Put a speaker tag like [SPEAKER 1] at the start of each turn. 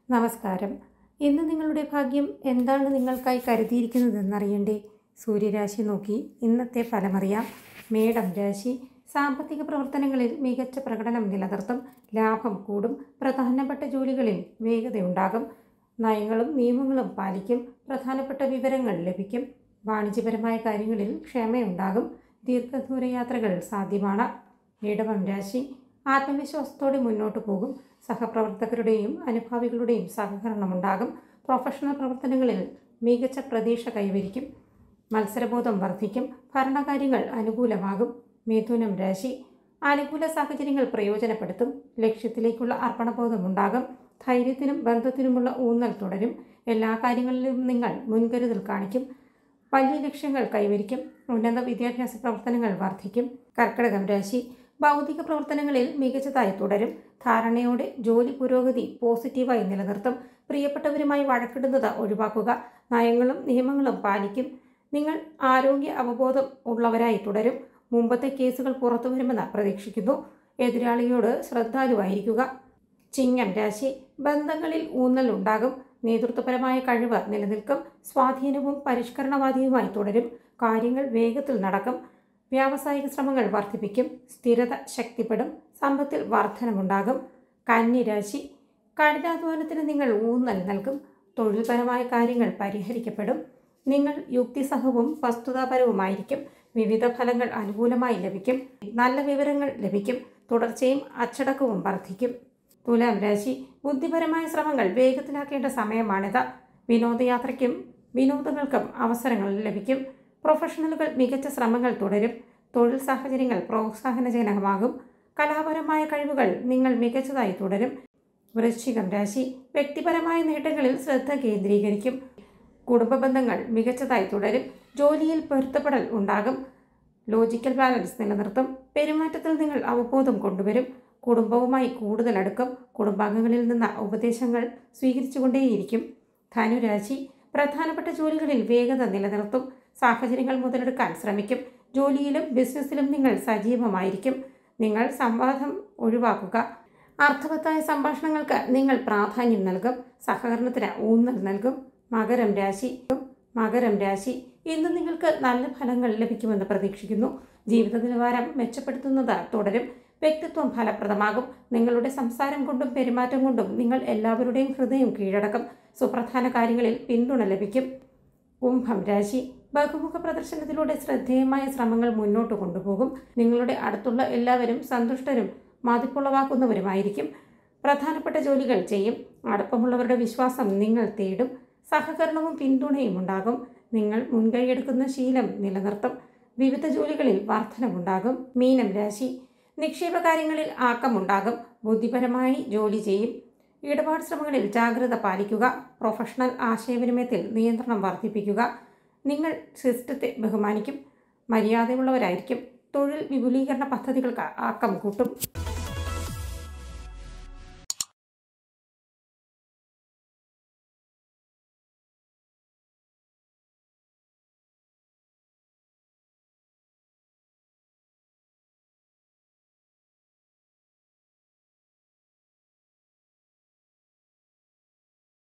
[SPEAKER 1] നമസ്കാരം ഇന്ന് നിങ്ങളുടെ ഭാഗ്യം എന്താണ് നിങ്ങൾക്കായി കരുതിയിരിക്കുന്നതെന്നറിയണ്ടേ സൂര്യരാശി നോക്കി ഇന്നത്തെ ഫലമറിയാം മേടം രാശി സാമ്പത്തിക പ്രവർത്തനങ്ങളിൽ മികച്ച പ്രകടനം നിലനിർത്തും ലാഭം കൂടും പ്രധാനപ്പെട്ട ജോലികളിൽ വേഗതയുണ്ടാകും നയങ്ങളും നിയമങ്ങളും പാലിക്കും പ്രധാനപ്പെട്ട വിവരങ്ങൾ ലഭിക്കും വാണിജ്യപരമായ കാര്യങ്ങളിൽ ക്ഷമയുണ്ടാകും ദീർഘദൂര യാത്രകൾ സാധ്യമാണ് ഇടവം രാശി ആത്മവിശ്വാസത്തോടെ മുന്നോട്ട് പോകും സഹപ്രവർത്തകരുടെയും അനുഭാവികളുടെയും സഹകരണമുണ്ടാകും പ്രൊഫഷണൽ പ്രവർത്തനങ്ങളിൽ മികച്ച പ്രതീക്ഷ കൈവരിക്കും മത്സരബോധം വർദ്ധിക്കും ഭരണകാര്യങ്ങൾ അനുകൂലമാകും മിഥുനം രാശി അനുകൂല സാഹചര്യങ്ങൾ പ്രയോജനപ്പെടുത്തും ലക്ഷ്യത്തിലേക്കുള്ള അർപ്പണബോധമുണ്ടാകും ധൈര്യത്തിനും ബന്ധത്തിനുമുള്ള ഊന്നൽ തുടരും എല്ലാ കാര്യങ്ങളിലും നിങ്ങൾ മുൻകരുതൽ കാണിക്കും വലിയ ലക്ഷ്യങ്ങൾ കൈവരിക്കും ഉന്നത വിദ്യാഭ്യാസ പ്രവർത്തനങ്ങൾ വർദ്ധിക്കും കർക്കിടകം രാശി ഭൗതിക പ്രവർത്തനങ്ങളിൽ മികച്ചതായി തുടരും ധാരണയോടെ ജോലി പുരോഗതി പോസിറ്റീവായി നിലനിർത്തും പ്രിയപ്പെട്ടവരുമായി വഴക്കിടുന്നത് ഒഴിവാക്കുക നയങ്ങളും നിയമങ്ങളും പാലിക്കും നിങ്ങൾ ആരോഗ്യ അവബോധം ഉള്ളവരായി തുടരും മുമ്പത്തെ കേസുകൾ പുറത്തു വരുമെന്ന് പ്രതീക്ഷിക്കുന്നു എതിരാളിയോട് ശ്രദ്ധാലുവായിരിക്കുക ചിങ്ങം രാശി ബന്ധങ്ങളിൽ ഊന്നൽ ഉണ്ടാകും നേതൃത്വപരമായ കഴിവ് നിലനിൽക്കും സ്വാധീനവും പരിഷ്കരണവാദിയുമായി തുടരും കാര്യങ്ങൾ വേഗത്തിൽ നടക്കും വ്യാവസായിക ശ്രമങ്ങൾ വർദ്ധിപ്പിക്കും സ്ഥിരത ശക്തിപ്പെടും സമ്പത്തിൽ വർധനമുണ്ടാകും കന്നിരാശി കഠിനാധ്വാനത്തിന് നിങ്ങൾ ഊന്നൽ നൽകും തൊഴിൽപരമായ കാര്യങ്ങൾ പരിഹരിക്കപ്പെടും നിങ്ങൾ യുക്തിസഹവും വസ്തുതാപരവുമായിരിക്കും വിവിധ ഫലങ്ങൾ അനുകൂലമായി ലഭിക്കും നല്ല വിവരങ്ങൾ ലഭിക്കും തുടർച്ചയും അച്ചടക്കവും വർദ്ധിക്കും തുലാം രാശി ബുദ്ധിപരമായ ശ്രമങ്ങൾ വേഗത്തിലാക്കേണ്ട സമയമാണിത് വിനോദയാത്രയ്ക്കും വിനോദങ്ങൾക്കും അവസരങ്ങൾ ലഭിക്കും പ്രൊഫഷണലുകൾ മികച്ച ശ്രമങ്ങൾ തുടരും തൊഴിൽ സാഹചര്യങ്ങൾ പ്രോത്സാഹനജനകമാകും കലാപരമായ കഴിവുകൾ നിങ്ങൾ മികച്ചതായി തുടരും വൃശ്ചികം രാശി വ്യക്തിപരമായ നേട്ടങ്ങളിൽ ശ്രദ്ധ കേന്ദ്രീകരിക്കും കുടുംബ ബന്ധങ്ങൾ മികച്ചതായി തുടരും ജോലിയിൽ പൊരുത്തപ്പെടൽ ഉണ്ടാകും ലോജിക്കൽ ബാലൻസ് നിലനിർത്തും പെരുമാറ്റത്തിൽ നിങ്ങൾ അവബോധം കൊണ്ടുവരും കുടുംബവുമായി കൂടുതൽ അടുക്കും കുടുംബാംഗങ്ങളിൽ നിന്ന് ഉപദേശങ്ങൾ സ്വീകരിച്ചുകൊണ്ടേയിരിക്കും ധനുരാശി പ്രധാനപ്പെട്ട ജോലികളിൽ വേഗത നിലനിർത്തും സാഹചര്യങ്ങൾ മുതലെടുക്കാൻ ശ്രമിക്കും ജോലിയിലും ബിസിനസ്സിലും നിങ്ങൾ സജീവമായിരിക്കും നിങ്ങൾ സംവാദം ഒഴിവാക്കുക അർത്ഥവത്തായ സംഭാഷണങ്ങൾക്ക് നിങ്ങൾ പ്രാധാന്യം നൽകും സഹകരണത്തിന് ഊന്നൽ നൽകും മകരം രാശി മകരം രാശി ഇന്ന് നിങ്ങൾക്ക് നല്ല ഫലങ്ങൾ ലഭിക്കുമെന്ന് പ്രതീക്ഷിക്കുന്നു ജീവിത നിലവാരം മെച്ചപ്പെടുത്തുന്നത് തുടരും വ്യക്തിത്വം ഫലപ്രദമാകും നിങ്ങളുടെ സംസാരം കൊണ്ടും പെരുമാറ്റം കൊണ്ടും നിങ്ങൾ എല്ലാവരുടെയും ഹൃദയം കീഴടക്കും സുപ്രധാന കാര്യങ്ങളിൽ പിന്തുണ ലഭിക്കും കുംഭം രാശി ബഹുമുഖ പ്രദർശനത്തിലൂടെ ശ്രദ്ധേയമായ ശ്രമങ്ങൾ മുന്നോട്ട് കൊണ്ടുപോകും നിങ്ങളുടെ അടുത്തുള്ള എല്ലാവരും സന്തുഷ്ടരും മതിപ്പുളവാക്കുന്നവരുമായിരിക്കും പ്രധാനപ്പെട്ട ജോലികൾ ചെയ്യും അടുപ്പമുള്ളവരുടെ വിശ്വാസം നിങ്ങൾ തേടും സഹകരണവും പിന്തുണയും ഉണ്ടാകും നിങ്ങൾ മുൻകൈയെടുക്കുന്ന ശീലം നിലനിർത്തും വിവിധ ജോലികളിൽ വർധനമുണ്ടാകും മീനം രാശി നിക്ഷേപ കാര്യങ്ങളിൽ ആക്കമുണ്ടാകും ബുദ്ധിപരമായി ജോലി ചെയ്യും ഇടപാട് ശ്രമങ്ങളിൽ ജാഗ്രത പാലിക്കുക പ്രൊഫഷണൽ ആശയവിനിമയത്തിൽ നിയന്ത്രണം വർദ്ധിപ്പിക്കുക നിങ്ങൾ സിസ്റ്റത്തെ ബഹുമാനിക്കും മര്യാദയുള്ളവരായിരിക്കും തൊഴിൽ വിപുലീകരണ പദ്ധതികൾക്ക് ആക്കം കൂട്ടും